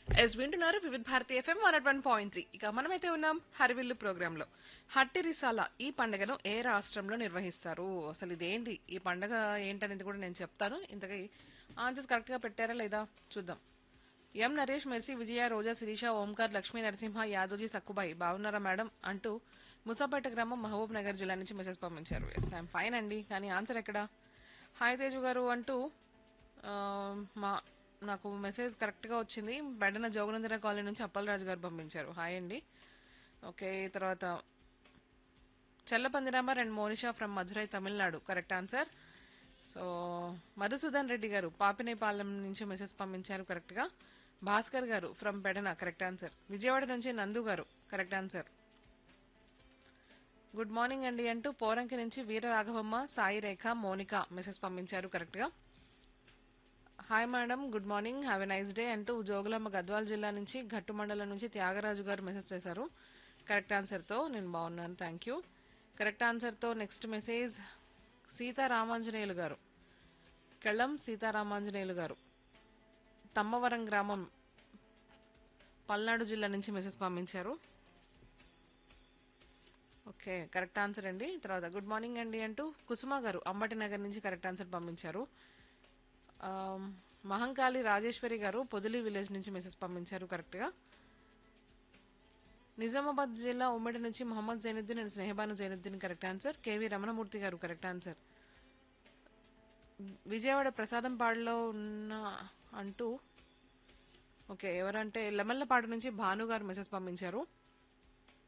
yes వింటున్నారు Vividh Bharati FM one one point three ఇక మనమైతే ఉన్నాం హరివిల్లు ప్రోగ్రామ్ లో హట్టి రిసాల ఈ పండుగను ఏ రాష్ట్రంలో నిర్వహిస్తారు అసలు ఇదేంటి ఈ పండుగ ఏంటనేది కూడా నేను చెప్తాను ఇంతకీ ఆన్సర్స్ కరెక్ట్ గా పెట్టారా లేదా చూద్దాం ఎం నరేష్ మెర్సీ విజయ రోజా శిరీష ఓంకార్ లక్ష్మీ నరసింహ యాదోజీ సక్కుబాయి బాగున్నారా మేడం అంటూ ముసాపేట గ్రామం మహబూబ్ నగర్ జిల్లా నుంచి మెసేజ్ పంపించారు ఎస్ ఐఎమ్ ఫైన్ అండి కానీ ఆన్సర్ ఎక్కడా హాయ్ తేజు గారు అంటూ ఆ, మా నాకు మెసేజ్ కరెక్ట్గా వచ్చింది బెడన జోగనందర కాలనీ నుంచి అప్పలరాజు గారు పంపించారు హాయ్ అండి ఓకే తర్వాత Chellapandiramar and Monisha from Madurai Tamil Nadu correct answer so Madhusudan Reddy గారు పాపినేపాలెం నుంచి మెసేజ్ పంపించారు కరెక్ట్గా భాస్కర్ గారు from Pedana correct answer Vijayawada నుంచి నందు గారు కరెక్ట్ ఆన్సర్ గుడ్ మార్నింగ్ అండి అంటూ పోరంకి నుంచి వీర రాఘవమ్మ సాయి రేఖ మోనిక మెసేజ్ పంపించారు కరెక్ట్గా hi madam good morning have a nice day అంటూ జోగులమ్మ గద్వాల జిల్లా నుంచి ఘట్టు మండలం నుంచి త్యాగరాజు గారు మెసేజ్ చేశారు కరెక్ట్ ఆన్సర్తో నేను బాగున్నాను థ్యాంక్ యూ కరెక్ట్ ఆన్సర్తో నెక్స్ట్ మెసేజ్ సీతారామాంజనేయులు గారు కెళ్ళం సీతారామాంజనేయులు గారు తమ్మవరం గ్రామం పల్నాడు జిల్లా నుంచి మెసేజ్ పంపించారు ఓకే కరెక్ట్ ఆన్సర్ అండి తర్వాత గుడ్ మార్నింగ్ అండి అంటూ కుసుమ గారు అంబటి నగర్ నుంచి కరెక్ట్ ఆన్సర్ పంపించారు ఆమ్, మహంకాళి రాజేశ్వరి గారు పొదిలి విలేజ్ నుంచి మెసేజ్ పంపించారు కరెక్ట్గా నిజామాబాద్ జిల్లా ఉమ్మడి నుంచి Mohammed Zainuddin and Snehabanu Zainuddin correct answer KV Ramanamurthy గారు కరెక్ట్ ఆన్సర్ విజయవాడ ప్రసాదంపాడులో ఉన్న అంటూ ఓకే ఎవరంటే లెమల్లపాడు నుంచి భాను గారు మెసేజ్ పంపించారు